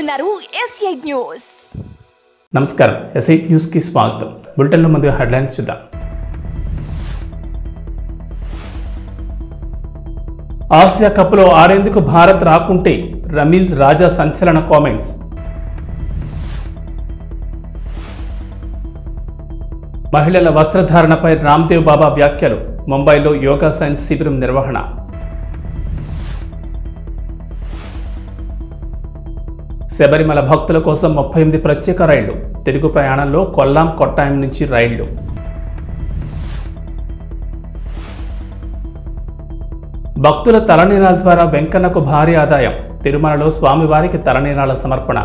చూస్తున్నారు S eight news నమస్కారం SI న్యూస్కి స్వాగతం బులెటిన్లో ముందుగా హెడ్లైన్స్ చూద్దాం ఆసియా కప్లో ఆడేందుకు భారత్ రాకుంటే రమీజ్ రాజా సంచలన కామెంట్స్ మహిళల వస్త్రధారణపై రామ్దేవ్ బాబా వ్యాఖ్యలు ముంబైలో యోగా సైన్స్ శిబిరం నిర్వహణ శబరిమల భక్తుల కోసం ముప్పై ఎనిమిది ప్రత్యేక రైళ్లు తెలుగు ప్రయాణంలో కొల్లాం కొట్టాయం నుంచి రైళ్లు భక్తుల తలనీలాల ద్వారా వెంకన్నకు భారీ ఆదాయం తిరుమలలో స్వామివారికి తలనీలాల సమర్పణ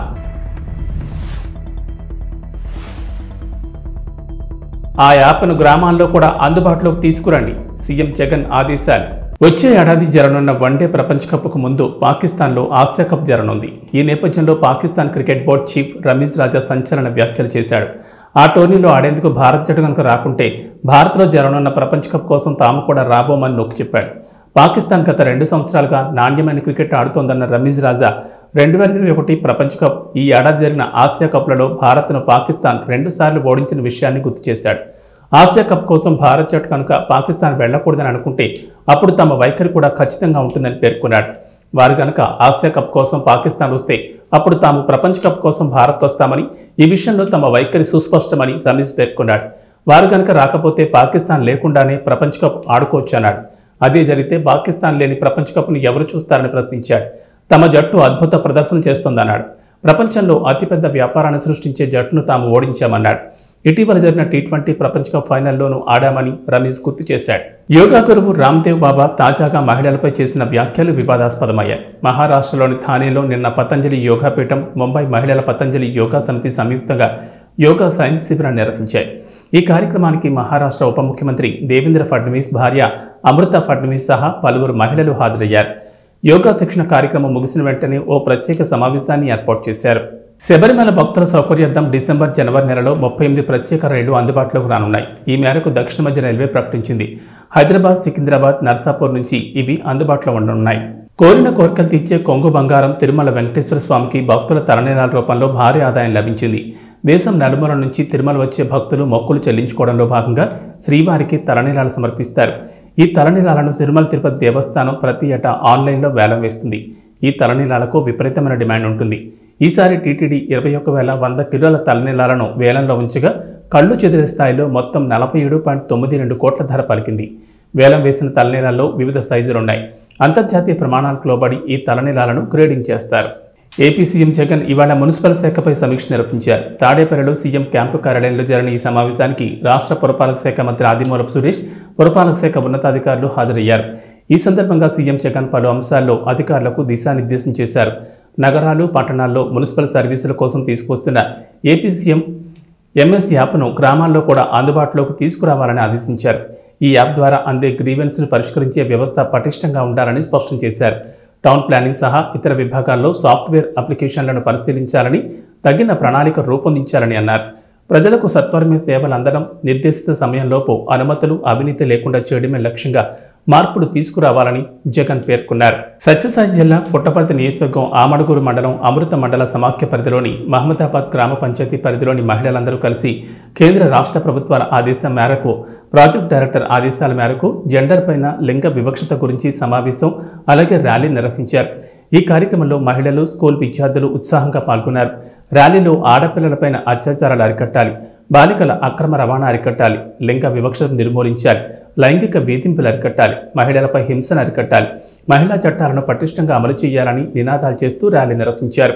ఆ యాప్ను గ్రామాల్లో కూడా అందుబాటులోకి తీసుకురండి సీఎం జగన్ ఆదేశాలు వచ్చే ఏడాది జరగనున్న వన్డే ప్రపంచ కప్కు ముందు పాకిస్తాన్లో ఆసియా కప్ జరగనుంది ఈ నేపథ్యంలో Pakistan cricket board chief Ramiz Raja సంచలన వ్యాఖ్యలు చేశాడు ఆ టోర్నీలో ఆడేందుకు భారత్ జట్టు కనుక రాకుంటే భారత్లో జరగనున్న ప్రపంచ కప్ కోసం తాము కూడా రాబోమని నొక్కి చెప్పాడు పాకిస్తాన్ గత రెండు సంవత్సరాలుగా నాణ్యమైన క్రికెట్ ఆడుతోందన్న రమీజ్ రాజా రెండు వేల ఇరవై ఒకటి ప్రపంచ కప్ ఈ ఏడాది జరిగిన ఆసియా కప్లలో భారత్ను పాకిస్తాన్ రెండుసార్లు ఓడించిన విషయాన్ని గుర్తు చేశాడు ఆసియా కప్ కోసం భారత్ జట్టు కనుక పాకిస్తాన్ వెళ్లకూడదని అనుకుంటే అప్పుడు తమ వైఖరి కూడా ఖచ్చితంగా ఉంటుందని పేర్కొన్నాడు వారు కనుక ఆసియా కప్ కోసం పాకిస్తాన్ వస్తే అప్పుడు తాము ప్రపంచ కప్ కోసం భారత్ వస్తామని ఈ విషయంలో తమ వైఖరి సుస్పష్టమని రమీజ్ పేర్కొన్నాడు వారు కనుక రాకపోతే పాకిస్తాన్ లేకుండానే ప్రపంచ కప్ ఆడుకోవచ్చన్నాడు అదే జరిగితే పాకిస్తాన్ లేని ప్రపంచ కప్ను ఎవరు చూస్తారని ప్రశ్నించాడు తమ జట్టు అద్భుత ప్రదర్శన చేస్తోందన్నాడు ప్రపంచంలో అతిపెద్ద వ్యాపారాన్ని సృష్టించే జట్టును తాము ఓడించామన్నాడు ఇటీవల జరిగిన టీ ట్వంటీ ప్రపంచ కప్ ఫైనల్లోనూ ఆడామని రమీజ్ గుర్తు చేశాడు యోగా గురువు రామ్దేవ్ బాబా తాజాగా మహిళలపై చేసిన వ్యాఖ్యలు వివాదాస్పదమయ్యాయి మహారాష్ట్రలోని థానేలో నిన్న పతంజలి యోగాపీఠం ముంబై మహిళల పతంజలి యోగా సమితి సంయుక్తంగా యోగా సైన్స్ శిబిరాన్ని నిర్వహించాయి ఈ కార్యక్రమానికి మహారాష్ట్ర ఉప ముఖ్యమంత్రి దేవేంద్ర ఫడ్నవీస్ భార్య అమృత ఫడ్నవీస్ సహా పలువురు మహిళలు హాజరయ్యారు యోగా శిక్షణ కార్యక్రమం ముగిసిన వెంటనే ఓ ప్రత్యేక సమావేశాన్ని ఏర్పాటు చేశారు శబరిమల భక్తుల సౌకర్యార్థం డిసెంబర్ జనవరి నెలలో ముప్పై ఎనిమిది ప్రత్యేక రైళ్లు అందుబాటులోకి రానున్నాయి ఈ మేరకు దక్షిణ మధ్య రైల్వే ప్రకటించింది హైదరాబాద్ సికింద్రాబాద్ నర్సాపూర్ నుంచి ఇవి అందుబాటులో ఉండనున్నాయి కోరిన కోరికలు తీర్చే కొంగు బంగారం తిరుమల వెంకటేశ్వర స్వామికి భక్తుల తలనీలాల రూపంలో భారీ ఆదాయం లభించింది దేశం నలుమూల నుంచి తిరుమల వచ్చే భక్తులు మొక్కులు చెల్లించుకోవడంలో భాగంగా శ్రీవారికి తలనీలాలు సమర్పిస్తారు ఈ తలనీలాలను తిరుమల తిరుపతి దేవస్థానం ప్రతి ఏటా ఆన్లైన్లో వేలం వేస్తుంది ఈ తలనీలాలకు విపరీతమైన డిమాండ్ ఉంటుంది ఈసారి టీటీడీ ఇరవై ఒక్క వేల వంద కిలోల తలనీలాలను వేలంలో ఉంచగా కళ్ళు చెదిరే స్థాయిలో మొత్తం నలభై ఏడు పాయింట్ తొమ్మిది రెండు కోట్ల ధర పలికింది వేలం వేసిన తలనీలాల్లో వివిధ సైజులున్నాయి అంతర్జాతీయ ప్రమాణాలకు లోబడి ఈ తలనీలాలను గ్రేడింగ్ చేస్తారు ఏపీ సీఎం జగన్ ఇవాళ మున్సిపల్ శాఖపై సమీక్ష నిర్వహించారు తాడేపల్లిలో సీఎం క్యాంపు కార్యాలయంలో జరిగిన ఈ సమావేశానికి రాష్ట్ర పురపాలక శాఖ మంత్రి ఆదిమూలపు సురేష్ పురపాలక శాఖ ఉన్నతాధికారులు హాజరయ్యారు ఈ సందర్భంగా సీఎం జగన్ పలు అంశాల్లో అధికారులకు దిశానిర్దేశం చేశారు నగరాలు పట్టణాల్లో మున్సిపల్ సర్వీసుల కోసం తీసుకొస్తున్న ఏపీ సీఎం ఎంఎస్ యాప్ను గ్రామాల్లో కూడా అందుబాటులోకి తీసుకురావాలని ఆదేశించారు ఈ యాప్ ద్వారా అందే గ్రీవెన్స్ను పరిష్కరించే వ్యవస్థ పటిష్టంగా ఉండాలని స్పష్టం చేశారు టౌన్ ప్లానింగ్ సహా ఇతర విభాగాల్లో సాఫ్ట్వేర్ అప్లికేషన్లను పరిశీలించాలని తగిన ప్రణాళిక రూపొందించాలని అన్నారు ప్రజలకు సత్వరమే సేవలు అందడం నిర్దేశిత సమయంలోపు అనుమతులు అవినీతి లేకుండా చేయడమే లక్ష్యంగా మార్పులు తీసుకురావాలని జగన్ పేర్కొన్నారు సత్యసాయి జిల్లా పుట్టపర్తి నియోజకవర్గం ఆమడుగురు మండలం అమృత మండల సమాఖ్య పరిధిలోని మహమ్మదాబాద్ గ్రామ పంచాయతీ పరిధిలోని మహిళలందరూ కలిసి కేంద్ర రాష్ట్ర ప్రభుత్వాల ఆదేశం మేరకు ప్రాజెక్ట్ డైరెక్టర్ ఆదేశాల మేరకు జెండర్ పైన లింగ వివక్షత గురించి సమావేశం అలాగే ర్యాలీ నిర్వహించారు ఈ కార్యక్రమంలో మహిళలు స్కూల్ విద్యార్థులు ఉత్సాహంగా పాల్గొన్నారు ర్యాలీలో ఆడపిల్లలపైన అత్యాచారాలు అరికట్టాలి బాలికల అక్రమ రవాణా అరికట్టాలి లింగ వివక్షతను నిర్మూలించాలి లైంగిక వేధింపులు అరికట్టాలి మహిళలపై హింసను అరికట్టాలి మహిళా చట్టాలను పటిష్టంగా అమలు చేయాలని నినాదాలు చేస్తూ ర్యాలీ నిర్వహించారు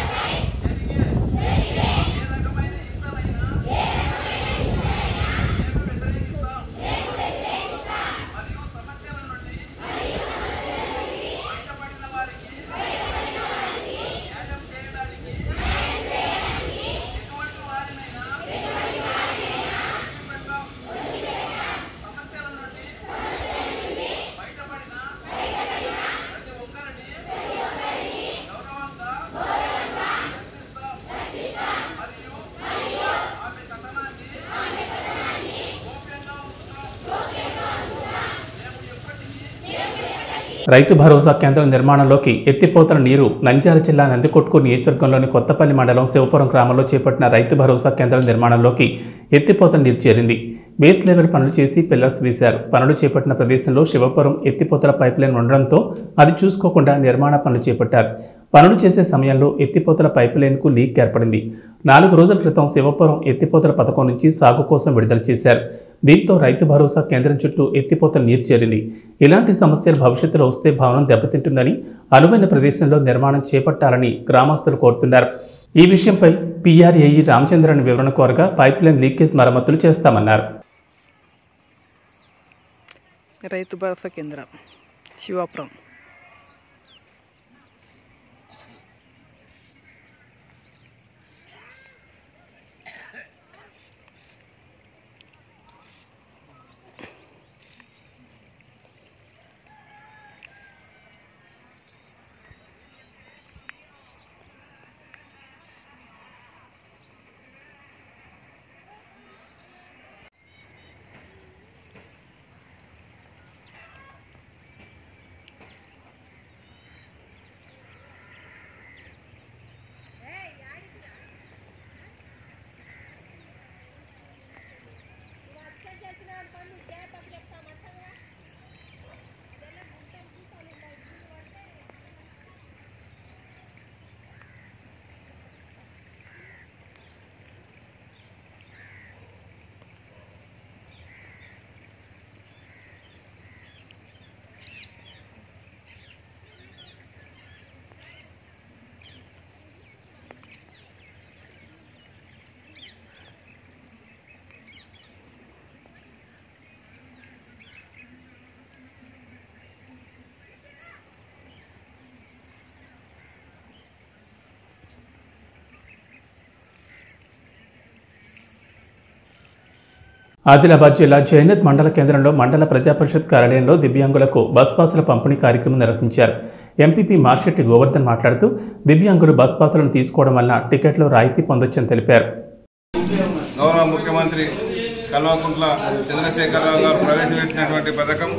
ఏ రకమైన ఇష్టమైన రైతు భరోసా కేంద్రం నిర్మాణంలోకి ఎత్తిపోతల నీరు నంద్యాల జిల్లా నందికొట్కు నియోజకవర్గంలోని కొత్తపల్లి మండలం శివపురం గ్రామంలో చేపట్టిన రైతు భరోసా కేంద్రం నిర్మాణంలోకి ఎత్తిపోతల నీరు చేరింది బేస్ లెవెల్ పనులు చేసి పిల్లర్స్ వేశారు పనులు చేపట్టిన ప్రదేశంలో శివపురం ఎత్తిపోతల పైప్ లైన్ ఉండడంతో అది చూసుకోకుండా నిర్మాణ పనులు చేపట్టారు పనులు చేసే సమయంలో ఎత్తిపోతల పైప్ లైన్కు లీక్ ఏర్పడింది నాలుగు రోజుల క్రితం శివపురం ఎత్తిపోతల పథకం నుంచి సాగు కోసం విడుదల చేశారు దీంతో రైతు భరోసా కేంద్రం చుట్టూ ఎత్తిపోతల నీరు చేరింది ఇలాంటి సమస్యలు భవిష్యత్తులో వస్తే భవనం దెబ్బతింటుందని అనువైన ప్రదేశంలో నిర్మాణం చేపట్టాలని గ్రామస్తులు కోరుతున్నారు ఈ విషయంపై పీఆర్ఏఈ రామచంద్రన్ వివరణ కోరగా పైప్ లైన్ లీకేజ్ మరమ్మతులు చేస్తామన్నారు రైతు భరోసా కేంద్రం శివాపురం ఆదిలాబాద్ జిల్లా జైనత్ మండల కేంద్రంలో మండల ప్రజాపరిషత్ కార్యాలయంలో దివ్యాంగులకు బస్ పాసుల పంపిణీ కార్యక్రమం నిర్వహించారు ఎంపీపీ మార్షెట్టి గోవర్ధన్ మాట్లాడుతూ దివ్యాంగులు బస్ పాసులను తీసుకోవడం వలన టికెట్లో రాయితీ పొందొచ్చని తెలిపారు గౌరవ ముఖ్యమంత్రి కల్వకుంట్ల చంద్రశేఖరరావు గారు ప్రవేశపెట్టినటువంటి పథకం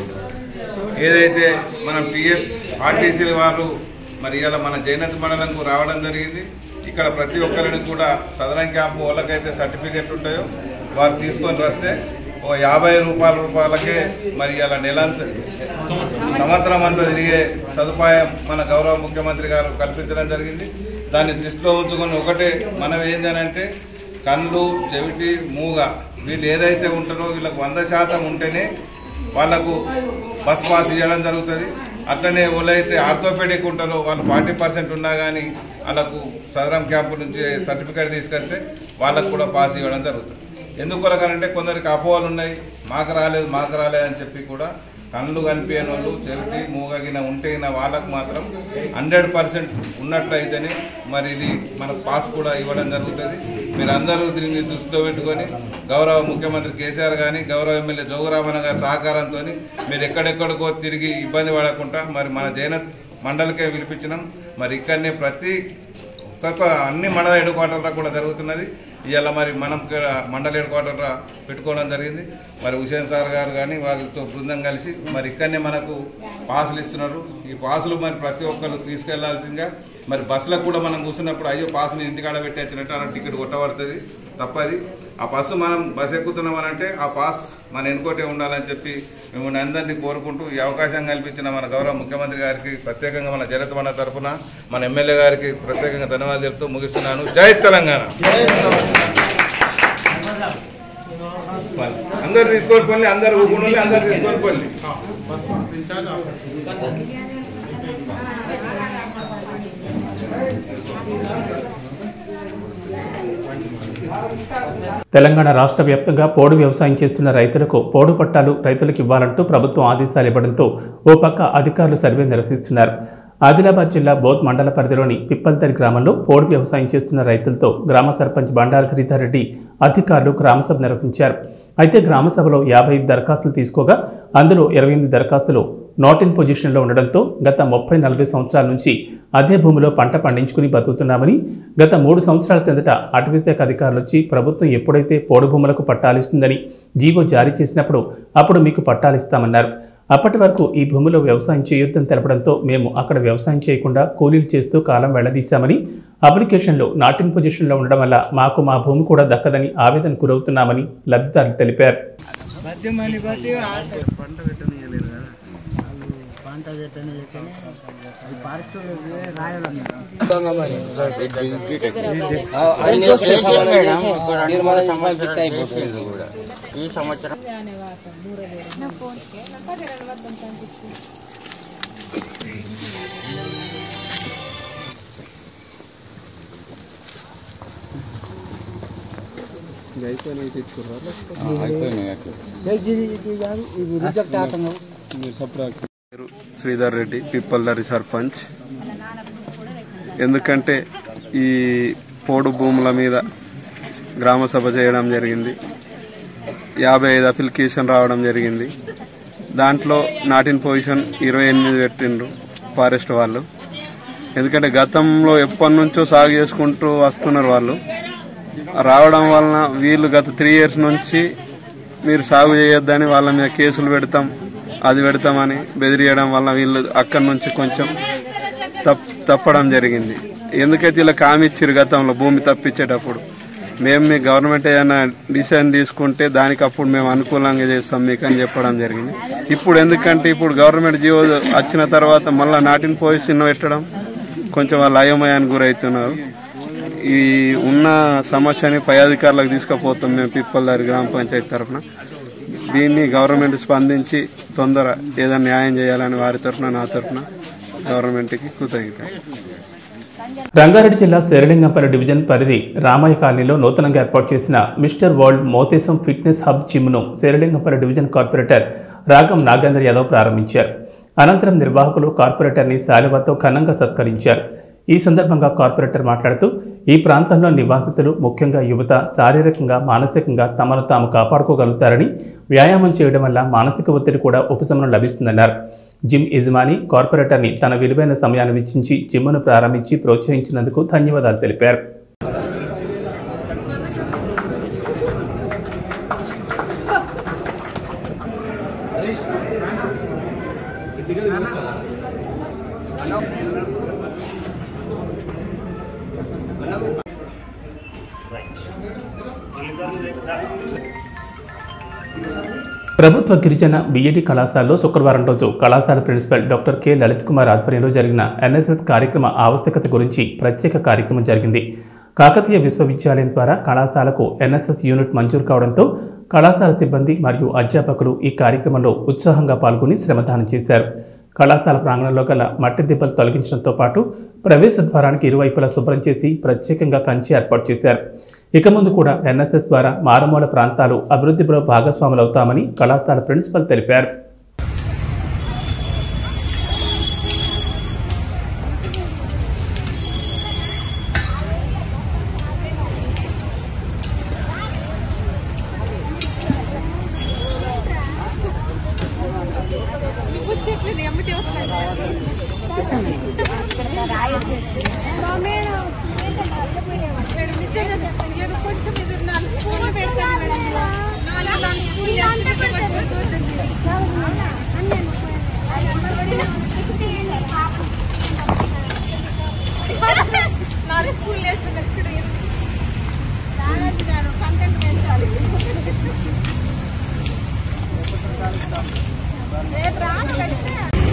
ఏదైతే మనం టీఎస్ ఆర్టీసీ వారు మరి ఇలా మన జైనత్ మండలంకు రావడం జరిగింది ఇక్కడ ప్రతి ఒక్కరిని కూడా సదరం క్యాంపు వాళ్ళకైతే సర్టిఫికెట్ ఉంటాయో వారు తీసుకొని వస్తే ఓ యాభై రూపాయల రూపాయలకే మరి ఇలా నెలంత సంవత్సరం అంతా తిరిగే సదుపాయం మన గౌరవ ముఖ్యమంత్రి గారు కల్పించడం జరిగింది దాన్ని దృష్టిలో ఉంచుకొని ఒకటే మనం ఏంటంటే కళ్ళు చెవిటి మూగ వీళ్ళు ఏదైతే ఉంటారో వీళ్ళకు వంద శాతం ఉంటేనే వాళ్ళకు బస్ పాస్ ఇవ్వడం జరుగుతుంది అట్లనే వాళ్ళైతే ఆర్థోపెడిక్ ఉంటారో వాళ్ళు ఫార్టీ పర్సెంట్ ఉన్నా కానీ వాళ్ళకు సదరం క్యాంపు నుంచి సర్టిఫికేట్ తీసుకొస్తే వాళ్ళకు కూడా పాస్ ఇవ్వడం జరుగుతుంది ఎందుకు కొరకనంటే కొందరికి అపోహలు ఉన్నాయి మాకు రాలేదు మాకు రాలేదు అని చెప్పి కూడా కళ్ళు కనిపించని వాళ్ళు చెవిటి మూగగిన ఉంటే గిన వాళ్ళకు మాత్రం హండ్రెడ్ పర్సెంట్ ఉన్నట్లయితేనే మరి ఇది మనకు పాస్ కూడా ఇవ్వడం జరుగుతుంది మీరు అందరూ దీన్ని దృష్టిలో పెట్టుకొని గౌరవ ముఖ్యమంత్రి కేసీఆర్ కానీ గౌరవ ఎమ్మెల్యే జోగురామన్న గారి సహకారంతో మీరు ఎక్కడెక్కడికో తిరిగి ఇబ్బంది పడకుండా మరి మన జైనత్ మండలికే పిలిపించినాం మరి ఇక్కడనే ప్రతి ఒక్కొక్క అన్ని మండల హెడ్ క్వార్టర్లో కూడా జరుగుతున్నది ఇవాళ మరి మనం కూడా మండల హెడ్ క్వార్టర్ పెట్టుకోవడం జరిగింది మరి హుసేన్ సార్ గారు కానీ వారితో బృందం కలిసి మరి ఇక్కడనే మనకు పాసులు ఇస్తున్నారు ఈ పాసులు మరి ప్రతి ఒక్కరు తీసుకెళ్లాల్సిందిగా మరి బస్సులకు కూడా మనం కూర్చున్నప్పుడు అయ్యో పాసుని ఇంటికాడ పెట్టేచ్చినట్టు అన్న టికెట్ కొట్టబడుతుంది తప్పది ఆ బస్సు మనం బస్సు ఎక్కుతున్నాం అని అంటే ఆ పాస్ మన ఎన్నుకోటే ఉండాలని చెప్పి మేము అందరినీ కోరుకుంటూ ఈ అవకాశం కల్పించిన మన గౌరవ ముఖ్యమంత్రి గారికి ప్రత్యేకంగా మన జనత మన తరఫున మన ఎమ్మెల్యే గారికి ప్రత్యేకంగా ధన్యవాదాలు చెప్తూ ముగిస్తున్నాను జై తెలంగాణ అందరు తీసుకొని పోయి అందరు ఊపుకుంటే అందరు తీసుకొని పోయి తెలంగాణ రాష్ట్ర వ్యాప్తంగా పోడు వ్యవసాయం చేస్తున్న రైతులకు పోడు పట్టాలు రైతులకు ఇవ్వాలంటూ ప్రభుత్వం ఆదేశాలు ఇవ్వడంతో ఓ పక్క అధికారులు సర్వే నిర్వహిస్తున్నారు ఆదిలాబాద్ జిల్లా బోధ్ మండల పరిధిలోని పిప్పల్తరి గ్రామంలో పోడు వ్యవసాయం చేస్తున్న రైతులతో గ్రామ సర్పంచ్ బండారు శ్రీధర్ రెడ్డి అధికారులు గ్రామసభ నిర్వహించారు అయితే గ్రామసభలో యాభై ఐదు దరఖాస్తులు తీసుకోగా అందులో ఇరవై ఎనిమిది దరఖాస్తులు నాట్ ఇన్ పొజిషన్లో ఉండడంతో గత ముప్పై నలభై సంవత్సరాల నుంచి అదే భూమిలో పంట పండించుకుని బతుకుతున్నామని గత మూడు సంవత్సరాల కిందట అటవీశాఖ అధికారులు వచ్చి ప్రభుత్వం ఎప్పుడైతే పోడు భూములకు పట్టాలిస్తుందని జీవో జారీ చేసినప్పుడు అప్పుడు మీకు పట్టాలిస్తామన్నారు అప్పటి వరకు ఈ భూమిలో వ్యవసాయం చేయొద్దని తెలపడంతో మేము అక్కడ వ్యవసాయం చేయకుండా కూలీలు చేస్తూ కాలం వెళ్లదీశామని అప్లికేషన్లో నాటిన్ పొజిషన్లో ఉండడం వల్ల మాకు మా భూమి కూడా దక్కదని ఆవేదన గురవుతున్నామని లబ్ధిదారులు తెలిపారు మధ్యమని బట్టి పంట పెట్టనీయలేదు కదా పంట పెట్టని అది పారిశ్రామిక రాయాలన్నారు నిర్మాణ సంవత్సరం అయిపోతుంది కూడా ఈ సంవత్సరం అయిపోయినాయి అట్లా ఇది ఇది కాదు ఇది రిజెక్ట్ ఆటంగా పేరు శ్రీధర్ రెడ్డి పిప్పల్దరి సర్పంచ్ ఎందుకంటే ఈ పోడు భూముల మీద గ్రామ సభ చేయడం జరిగింది యాభై ఐదు అప్లికేషన్ రావడం జరిగింది దాంట్లో నాటిన్ పొజిషన్ ఇరవై ఎనిమిది పెట్టిండ్రు ఫారెస్ట్ వాళ్ళు ఎందుకంటే గతంలో ఎప్పటి నుంచో సాగు చేసుకుంటూ వస్తున్నారు వాళ్ళు రావడం వలన వీళ్ళు గత త్రీ ఇయర్స్ నుంచి మీరు సాగు చేయొద్దని వాళ్ళ మీద కేసులు పెడతాం అది పెడతామని బెదిరియడం వల్ల వీళ్ళు అక్కడి నుంచి కొంచెం తప్ తప్పడం జరిగింది ఎందుకైతే ఇలా హామీ ఇచ్చారు గతంలో భూమి తప్పించేటప్పుడు మేము మీ గవర్నమెంట్ ఏదైనా డిసిజన్ తీసుకుంటే దానికి అప్పుడు మేము అనుకూలంగా చేస్తాం మీకు అని చెప్పడం జరిగింది ఇప్పుడు ఎందుకంటే ఇప్పుడు గవర్నమెంట్ జీవో వచ్చిన తర్వాత మళ్ళీ నాటిన పొజిషన్ పెట్టడం కొంచెం వాళ్ళు అయోమయానికి గురవుతున్నారు ఈ ఉన్న సమస్యని పై అధికారులకు తీసుకుపోతాం మేము పిప్పల్దారి గ్రామ పంచాయతీ తరఫున దీన్ని గవర్నమెంట్ స్పందించి తొందర ఏదైనా న్యాయం చేయాలని వారి తరఫున నా తరఫున గవర్నమెంట్కి కృతజ్ఞత రంగారెడ్డి జిల్లా శేరలింగంపల్లి డివిజన్ పరిధి రామయ్య కాలనీలో నూతనంగా ఏర్పాటు చేసిన mister world Motesham fitness hub జిమ్ను శేరలింగంపల్లి డివిజన్ కార్పొరేటర్ రాగం నాగేంద్ర యాదవ్ ప్రారంభించారు అనంతరం నిర్వాహకులు కార్పొరేటర్ని శాలువాతో ఘనంగా సత్కరించారు ఈ సందర్భంగా కార్పొరేటర్ మాట్లాడుతూ ఈ ప్రాంతంలో నివాసితులు ముఖ్యంగా యువత శారీరకంగా మానసికంగా తమను తాము కాపాడుకోగలుగుతారని వ్యాయామం చేయడం వల్ల మానసిక ఒత్తిడి కూడా ఉపశమనం లభిస్తుందన్నారు జిమ్ యజమాని కార్పొరేటర్ని తన విలువైన సమయాన్ని వెచ్చించి జిమ్ను ప్రారంభించి ప్రోత్సహించినందుకు ధన్యవాదాలు తెలిపారు ప్రభుత్వ గిరిజన బీఈడి కళాశాలలో శుక్రవారం రోజు కళాశాల principal doctor K Lalit Kumar ఆధ్వర్యంలో జరిగిన ఎన్ఎస్ఎస్ కార్యక్రమ ఆవశ్యకత గురించి ప్రత్యేక కార్యక్రమం జరిగింది కాకతీయ విశ్వవిద్యాలయం ద్వారా కళాశాలకు ఎన్ఎస్ఎస్ యూనిట్ మంజూరు కావడంతో కళాశాల సిబ్బంది మరియు అధ్యాపకులు ఈ కార్యక్రమంలో ఉత్సాహంగా పాల్గొని శ్రమదానం చేశారు కళాశాల ప్రాంగణంలో గల మట్టి దిబ్బలు తొలగించడంతో పాటు ప్రవేశ ద్వారానికి ఇరువైపులా శుభ్రం చేసి ప్రత్యేకంగా కంచి ఏర్పాటు చేశారు ఇక ముందు కూడా ఎన్ఎస్ఎస్ ద్వారా మారుమూల ప్రాంతాలు అభివృద్ధిలో భాగస్వాములవుతామని కళాశాల ప్రిన్సిపల్ తెలిపారు నాలుగు స్కూల్ వేస్తున్నారు ఇక్కడ కంటెంట్ పెంచాలి రేపు రాను వెళ్తే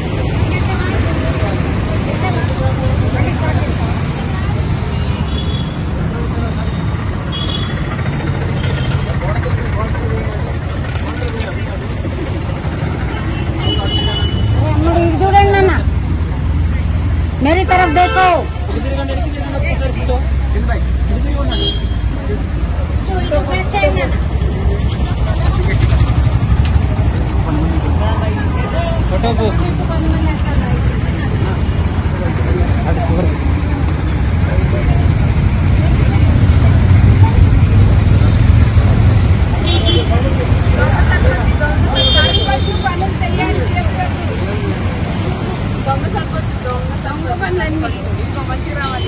చూడండి నాన్న मेरी तरफ देखो దొంగ సరిపోతుంది దొంగ దొంగ పనులన్నీ ఇంకో మంచి రావాలి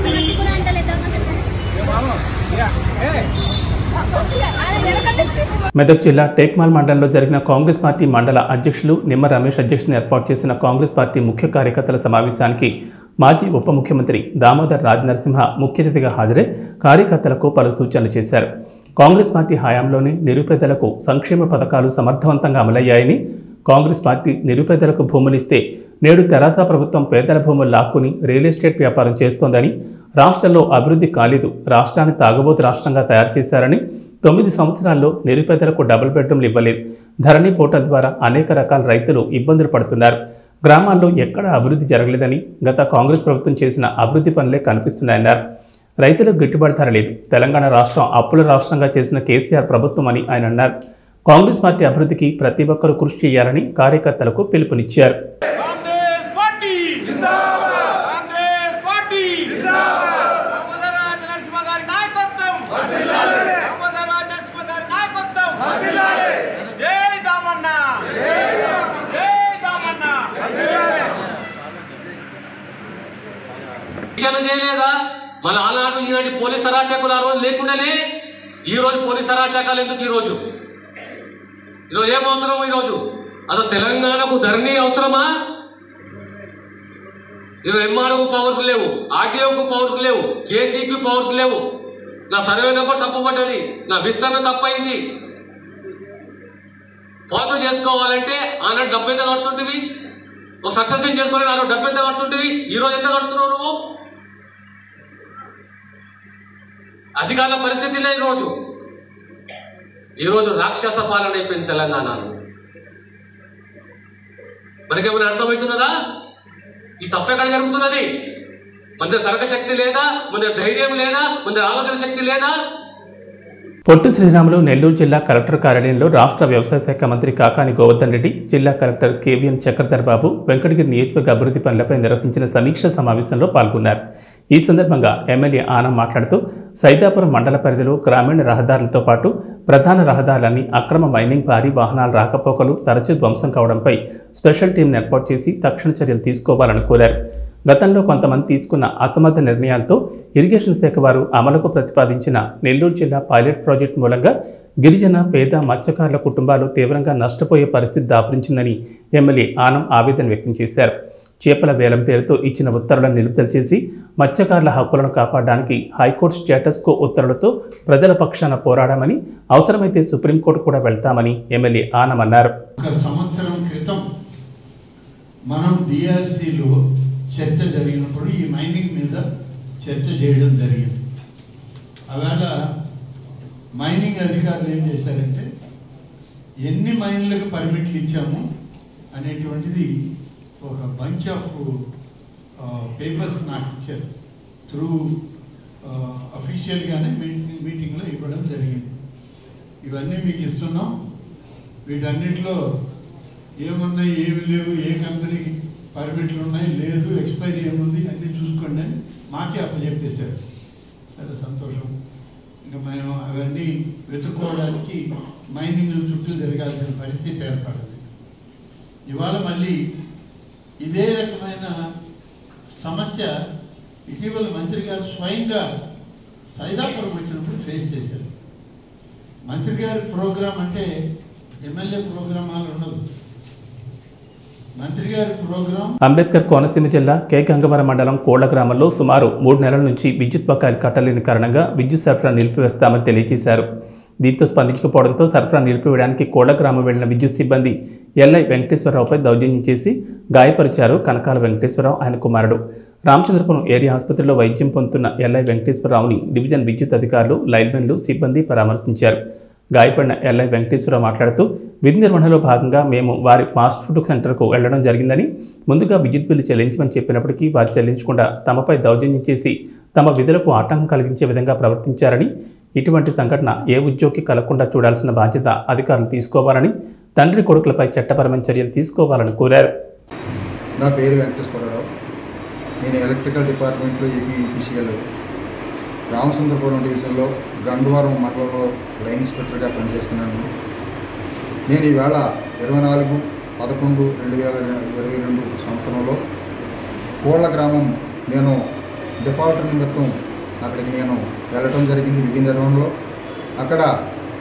వెనకంటే మెదక్ జిల్లా టేక్మాల్ మండలంలో జరిగిన కాంగ్రెస్ పార్టీ మండల అధ్యక్షులు నిమ్మ రమేష్ అధ్యక్షతన ఏర్పాటు చేసిన కాంగ్రెస్ పార్టీ ముఖ్య కార్యకర్తల సమావేశానికి మాజీ ఉప ముఖ్యమంత్రి దామోదర్ రాజ్ నరసింహ ముఖ్య అతిథిగా హాజరై కార్యకర్తలకు పలు సూచనలు చేశారు కాంగ్రెస్ పార్టీ హయాంలోనే నిరుపేదలకు సంక్షేమ పథకాలు సమర్థవంతంగా అమలయ్యాయని కాంగ్రెస్ పార్టీ నిరుపేదలకు భూములిస్తే నేడు తెరాస ప్రభుత్వం పేదల భూములు లాక్కుని రియల్ ఎస్టేట్ వ్యాపారం చేస్తోందని రాష్ట్రంలో అభివృద్ధి కాలేదు రాష్ట్రాన్ని తాగుబోతు రాష్ట్రంగా తయారు చేశారని తొమ్మిది సంవత్సరాల్లో నిరుపేదలకు డబుల్ బెడ్రూమ్లు ఇవ్వలేదు ధరణి పోర్టల్ ద్వారా అనేక రకాల రైతులు ఇబ్బందులు పడుతున్నారు గ్రామాల్లో ఎక్కడ అభివృద్ధి జరగలేదని గత కాంగ్రెస్ ప్రభుత్వం చేసిన అభివృద్ధి పనులే కనిపిస్తున్నాయన్నారు రైతులకు గిట్టుబాటు ధర లేదు తెలంగాణ రాష్ట్రం అప్పుల రాష్ట్రంగా చేసిన కేసీఆర్ ప్రభుత్వం అని ఆయన అన్నారు కాంగ్రెస్ పార్టీ అభివృద్ధికి ప్రతి ఒక్కరూ కృషి చేయాలని కార్యకర్తలకు పిలుపునిచ్చారు కాంగ్రెస్ పార్టీ జిందాబాద్ కాంగ్రెస్ పార్టీ జిందాబాద్ రామధరాజ నరసింహ గారి నాయకత్వం వర్ధిల్లాలి రామధరాజ నరసింహ గారి నాయకత్వం వర్ధిల్లాలి జై దామన్న జై జై దామన్న వర్ధిల్లాలి శిక్షణ చేయలేదా మన ఆనాడు ఈనాటి పోలీస్ అరాచకులు ఆ రోజు లేకుండానే ఈ రోజు పోలీస్ అరాచకాలు ఎందుకు ఈ రోజు ఈరోజు ఏం అవసరం ఈరోజు అసలు తెలంగాణకు ధరణి అవసరమా ఈరోజు ఎంఆర్ఓకు పవర్స్ లేవు ఆర్టీఓకు పవర్స్ లేవు జేసీకి పవర్స్ లేవు నా సర్వే నెంబర్ తప్పు పడ్డది నా విస్తరణ తప్పైంది ఫాలో చేసుకోవాలంటే ఆనాడు డబ్బు ఎంత కడుతుంటివి ఒక సక్సెషన్ చేసుకోవాలి నాలుగు డబ్బు ఎంత కడుతుంటివి ఈ రోజు ఎంత కడుతున్నావు నువ్వు అధికారుల పరిస్థితి లేదు ఈరోజు ఈరోజు రాక్షస పాలన అయిపోయింది తెలంగాణలో మనకేమైనా అర్థమవుతున్నదా ఈ తప్పు ఎక్కడ జరుగుతున్నది మన దగ్గర తర్క శక్తి లేదా మన దగ్గర ధైర్యం లేదా మన దగ్గర ఆలోచన శక్తి లేదా పొట్టి శ్రీరాములు నెల్లూరు జిల్లా కలెక్టర్ కార్యాలయంలో రాష్ట్ర వ్యవసాయ శాఖ మంత్రి కాకాని గోవర్ధన్ రెడ్డి జిల్లా కలెక్టర్ కేవీఎన్ చక్రధర్ బాబు వెంకటగిరి నియోజకవర్గ అభివృద్ధి పనులపై నిర్వహించిన సమీక్ష సమావేశంలో పాల్గొన్నారు ఈ సందర్భంగా ఎమ్మెల్యే ఆనం మాట్లాడుతూ సైదాపురం మండల పరిధిలో గ్రామీణ రహదారులతో పాటు ప్రధాన రహదారులన్నీ అక్రమ మైనింగ్ భారీ వాహనాల రాకపోకలు తరచూ ధ్వంసం కావడంపై స్పెషల్ టీంను ఏర్పాటు చేసి తక్షణ చర్యలు తీసుకోవాలని కోరారు గతంలో కొంతమంది తీసుకున్న అసమర్థ నిర్ణయాలతో ఇరిగేషన్ శాఖ వారు అమలుకు ప్రతిపాదించిన నెల్లూరు జిల్లా పైలట్ ప్రాజెక్టు మూలంగా గిరిజన పేద మత్స్యకారుల కుటుంబాలు తీవ్రంగా నష్టపోయే పరిస్థితి దాపురించిందని ఎమ్మెల్యే ఆనం ఆవేదన వ్యక్తం చేశారు చేపల వేలం పేరుతో ఇచ్చిన ఉత్తర్వులను నిలుపుదల చేసి మత్స్యకారుల హక్కులను కాపాడడానికి హైకోర్టు స్టేటస్ కో ఉత్తర్వులతో ప్రజల పక్షాన పోరాడామని అవసరమైతే సుప్రీంకోర్టు కూడా వెళ్తామని ఎమ్మెల్యే ఆనం అన్నారు ఒక సంవత్సరం క్రితం మనం డిఆర్సీలో చర్చ జరిగినప్పుడు ఈ మైనింగ్ మీద చర్చ చేయడం జరిగింది అలాగా మైనింగ్ అధికారులు ఏం చేశారంటే ఎన్ని మైన్లకు పర్మిట్లు ఇచ్చాము అనేటువంటిది ఒక బంచ్ ఆఫ్ పేపర్స్ నాకు ఇచ్చారు త్రూ అఫీషియల్గానే మీటింగ్ మీటింగ్లో ఇవ్వడం జరిగింది ఇవన్నీ మీకు ఇస్తున్నాం వీటన్నిటిలో ఏమున్నాయి ఏమి లేవు ఏ కంపెనీకి పర్మిట్లు ఉన్నాయి లేదు ఎక్స్పైరీ ఏముంది అన్నీ చూసుకోండి అని మాకే అప్పచెప్పేశారు సరే సంతోషం ఇంకా మేము అవన్నీ వెతుక్కోవడానికి మైనింగ్ చుట్టూ జరగాల్సిన పరిస్థితి ఏర్పడింది ఇవాళ మళ్ళీ ఇదే రకమైన సమస్య ఇటీవల మంత్రి గారు స్వయంగా సైదాపురం వచ్చినప్పుడు ఫేస్ చేశారు మంత్రి గారి ప్రోగ్రాం అంటే ఎమ్మెల్యే ప్రోగ్రామాలు ఉండదు మంత్రి గారి ప్రోగ్రాం అంబేద్కర్ కోనసీమ జిల్లా కే గంగవరం మండలం కోళ్ల గ్రామంలో సుమారు మూడు నెలల నుంచి విద్యుత్ బకాయిలు కట్టలేని కారణంగా విద్యుత్ సరఫరా నిలిపివేస్తామని తెలియజేశారు దీంతో స్పందించకపోవడంతో సరఫరా నిలిపివేయడానికి కోళ్ల గ్రామం వెళ్లిన విద్యుత్ సిబ్బంది ఎల్ఐ వెంకటేశ్వరరావుపై దౌర్జన్యం చేసి గాయపరిచారు కనకాల వెంకటేశ్వరరావు ఆయన కుమారుడు రామచంద్రపురం ఏరియా ఆసుపత్రిలో వైద్యం పొందుతున్న ఎల్ఐ వెంకటేశ్వరరావుని డివిజన్ విద్యుత్ అధికారులు లైన్మెన్లు సిబ్బంది పరామర్శించారు గాయపడిన ఎల్ఐ వెంకటేశ్వరరావు మాట్లాడుతూ విధి నిర్వహణలో భాగంగా మేము వారి ఫాస్ట్ ఫుడ్ సెంటర్కు వెళ్లడం జరిగిందని ముందుగా విద్యుత్ బిల్లు చెల్లించమని చెప్పినప్పటికీ వారు చెల్లించకుండా తమపై దౌర్జన్యం చేసి తమ విధులకు ఆటంకం కలిగించే విధంగా ప్రవర్తించారని ఇటువంటి సంఘటన ఏ ఉద్యోగి కలగకుండా చూడాల్సిన బాధ్యత అధికారులు తీసుకోవాలని తండ్రి కొడుకులపై చట్టపరమైన చర్యలు తీసుకోవాలని కోరారు నా పేరు వెంకటేశ్వరరావు నేను ఎలక్ట్రికల్ డిపార్ట్మెంట్లో ఏపీ యూపీసీఎల్ రామచంద్రపురం డివిజన్లో గంగవరం మండలంలో లైన్ ఇన్స్పెక్టర్గా పనిచేస్తున్నాను నేను ఈవేళ ఇరవై నాలుగు పదకొండు రెండు వేల ఇరవై రెండు సంవత్సరంలో కోళ్ళ గ్రామం నేను డిఫాల్టర్ నిమిత్తం అక్కడికి నేను వెళ్ళటం జరిగింది విధి నిర్వహణలో అక్కడ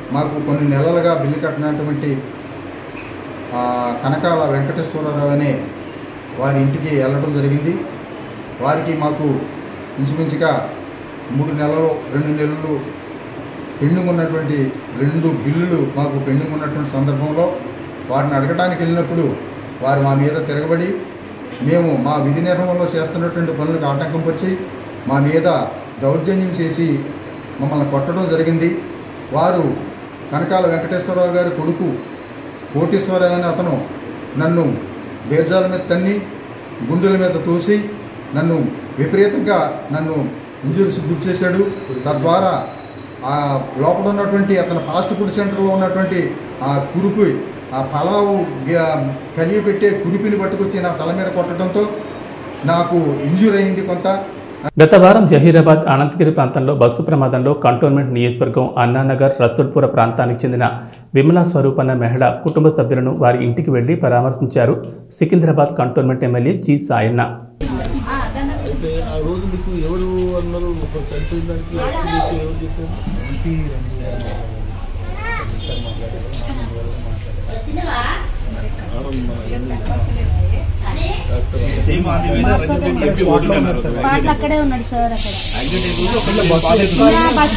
మాకు కొన్ని నెలలుగా బిల్లు కట్టినటువంటి ఆ, కనకాల వెంకటేశ్వరరావు అనే వారి ఇంటికి వెళ్ళడం జరిగింది వారికి మాకు ఇంచుమించుగా మూడు నెలలు రెండు నెలలు పెండింగ్ ఉన్నటువంటి రెండు బిల్లులు మాకు పెండింగ్ ఉన్నటువంటి సందర్భంలో వారిని అడగడానికి వెళ్ళినప్పుడు వారు మా మీద తిరగబడి మేము మా విధి నిర్వహణలో చేస్తున్నటువంటి పనులకు ఆటంకం వచ్చి మా మీద దౌర్జన్యం చేసి మమ్మల్ని కొట్టడం జరిగింది వారు కనకాల వెంకటేశ్వరరావు గారి కొడుకు కోటేశ్వరరావు అనే అతను నన్ను బేజాల మీద తన్ని గుండెల మీద తోసి నన్ను విపరీతంగా నన్ను ఇంజురీస్ గురి చేశాడు తద్వారా ఆ లోపల ఉన్నటువంటి అతని ఫాస్ట్ ఫుడ్ సెంటర్లో ఉన్నటువంటి ఆ కురుపు ఆ పలావు కలిగి పెట్టే కురిపిని పట్టుకొచ్చి నా తల మీద కొట్టడంతో నాకు ఇంజూర్ అయింది కొంత గత వారం జహీరాబాద్ అనంతగిరి ప్రాంతంలో బస్సు ప్రమాదంలో కంటోన్మెంట్ నియోజకవర్గం అన్నానగర్ రసూల్పుర ప్రాంతానికి చెందిన విమలా స్వరూప్ అన్న మహిళ కుటుంబ సభ్యులను వారి ఇంటికి వెళ్లి పరామర్శించారు Secunderabad cantonment MLA G Sayanna అయితే ఆ రోజు మీకు ఎవరు అన్నారు ఒక చనిపోయిన దానికి యాక్సిడెంట్ ఎవరు చెప్పారు స్పాట్ అక్కడే ఉన్నాడు సార్ అక్కడ బస్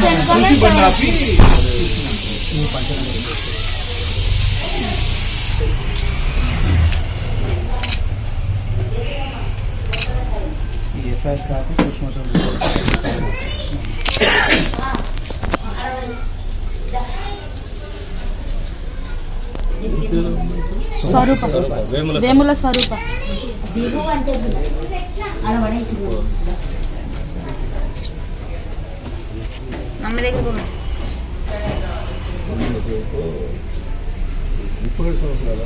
స్వరూప వేముల స్వరూప అమ్మ దగ్గర ముప్పై ఏడు సంవత్సరాలు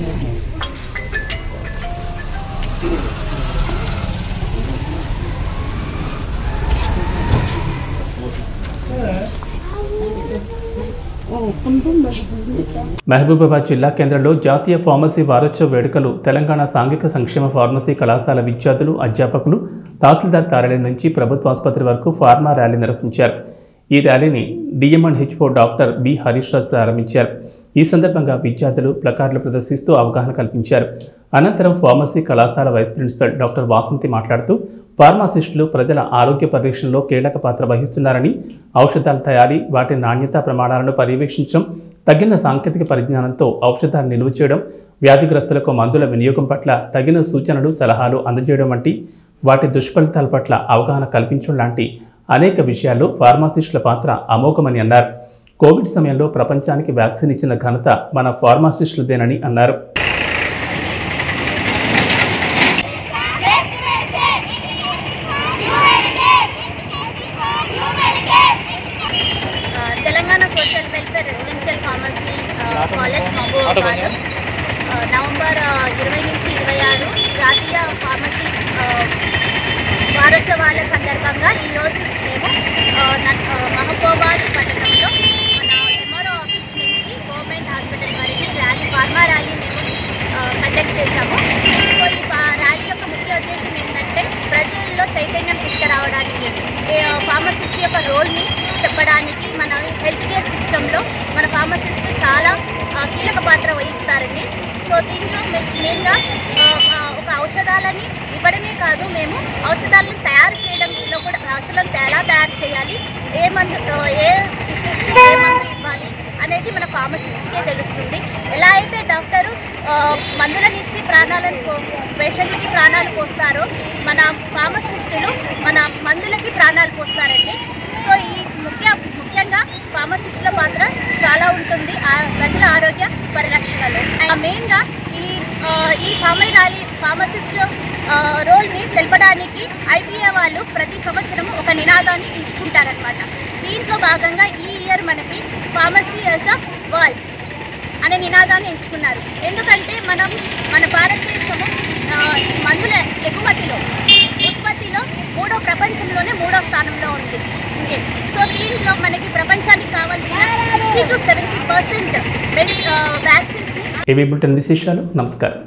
మహబూబాబాద్ జిల్లా కేంద్రంలో జాతీయ ఫార్మసీ వారోత్సవ వేడుకలు తెలంగాణ సాంఘిక సంక్షేమ ఫార్మసీ కళాశాల విద్యార్థులు అధ్యాపకులు తహసీల్దార్ కార్యాలయం నుంచి ప్రభుత్వ ఆసుపత్రి వరకు ఫార్మా ర్యాలీ నిర్వహించారు ఈ ర్యాలీని DMN HO doctor B Harish Raj ప్రారంభించారు ఈ సందర్భంగా విద్యార్థులు ప్లకార్డులు ప్రదర్శిస్తూ అవగాహన కల్పించారు అనంతరం ఫార్మసీ కళాశాల వైస్ ప్రిన్సిపల్ డాక్టర్ వాసంతి మాట్లాడుతూ ఫార్మాసిస్టులు ప్రజల ఆరోగ్య పరిరక్షణలో కీలక పాత్ర వహిస్తున్నారని ఔషధాల తయారీ వాటి నాణ్యత ప్రమాణాలను పర్యవేక్షించడం తగిన సాంకేతిక పరిజ్ఞానంతో ఔషధాలు నిల్వ చేయడం వ్యాధిగ్రస్తులకు మందుల వినియోగం పట్ల తగిన సూచనలు సలహాలు అందజేయడం వంటి వాటి దుష్ఫలితాల పట్ల అవగాహన కల్పించడం లాంటి అనేక విషయాల్లో ఫార్మాసిస్టుల పాత్ర అమోఘమని అన్నారు కోవిడ్ సమయంలో ప్రపంచానికి వ్యాక్సిన్ ఇచ్చిన ఘనత మన ఫార్మాసిస్టులదేనని అన్నారు Telangana social welfare residential pharmacy college Mahabubabad ఆ, నవంబర్ ఆ, ఇరవై నుంచి ఇరవై ఆరు జాతీయ ఫార్మసీ ఆ, వారోత్సవాల సందర్భంగా ఈరోజు మేము ఆ, న- ఆ, మహబూబాబాద్ పట్టణంలో మన ఎంఆర్ఓ ఆఫీస్ నుంచి గవర్నమెంట్ హాస్పిటల్ వరకు ర్యాలీ ఫార్మా ర్యాలీ మేము కండక్ట్ చేశాము సో ఈ ఫా- ర్యాలీ యొక్క ముఖ్య ఉద్దేశం ఏంటంటే ప్రజల్లో చైతన్యం తీసుకురావడానికి ఏ, ఫార్మసిస్ట్ యొక్క రోల్ని చెప్పడానికి మన హెల్త్ కేర్ సిస్టంలో మన ఫార్మసిస్ట్ చాలా ఆ, కీలక పాత్ర వహిస్తారండి సో దీంట్లో మె- మెయిన్గా ఆ, ఆ, ఒక ఔషధాలని ఇవ్వడమే కాదు మేము ఔషధాలను తయారు చేయడంలో కూడా ఔషధాలను ఎలా తయారు చేయాలి ఏ మందు ఆ, ఏ డిసీజ్కి ఏ మందు ఇవ్వాలి అనేది మన ఫార్మసిస్ట్కే తెలుస్తుంది ఎలా అయితే డాక్టరు ఆ, మందులను ఇచ్చి ప్రాణాలను పో- పేషెంట్లకి ప్రాణాలు పోస్తారో మన ఫార్మసిస్టులు మన మందులకి ప్రాణాలు పోస్తారండి సో ఈ ముఖ్య ముఖ్యంగా ఫార్మసిస్టుల పాత్ర చాలా ఉంటుంది ఆ ప్రజల ఆరోగ్య పరిరక్షణలో ఆ మెయిన్గా ఈ ఆ, ఈ ఫార్మై ర్యాలీ ఫార్మసిస్ట్ ఆ, రోల్ని తెలపడానికి ఐపీఏ వాళ్ళు ప్రతి సంవత్సరం ఒక నినాదాన్ని ఎంచుకుంటారనమాట దీంట్లో భాగంగా ఈ ఇయర్ మనకి ఫార్మసీ యాజ్ ద వరల్డ్ అనే నినాదాన్ని ఎంచుకున్నారు ఎందుకంటే మనం మన భారతదేశము ఆ, మందుల ఎగుమతిలో ఉత్పత్తిలో మూడో ప్రపంచంలోనే మూడో స్థానంలో ఉంది ఓకే సో దీంట్లో మనకి ప్రపంచానికి కావాల్సిన సిక్స్టీ టు సెవెంటీ పర్సెంట్ వ్యాక్సిన్స్ని ఏవి బులెటిన్ విశేషాలు నమస్కారం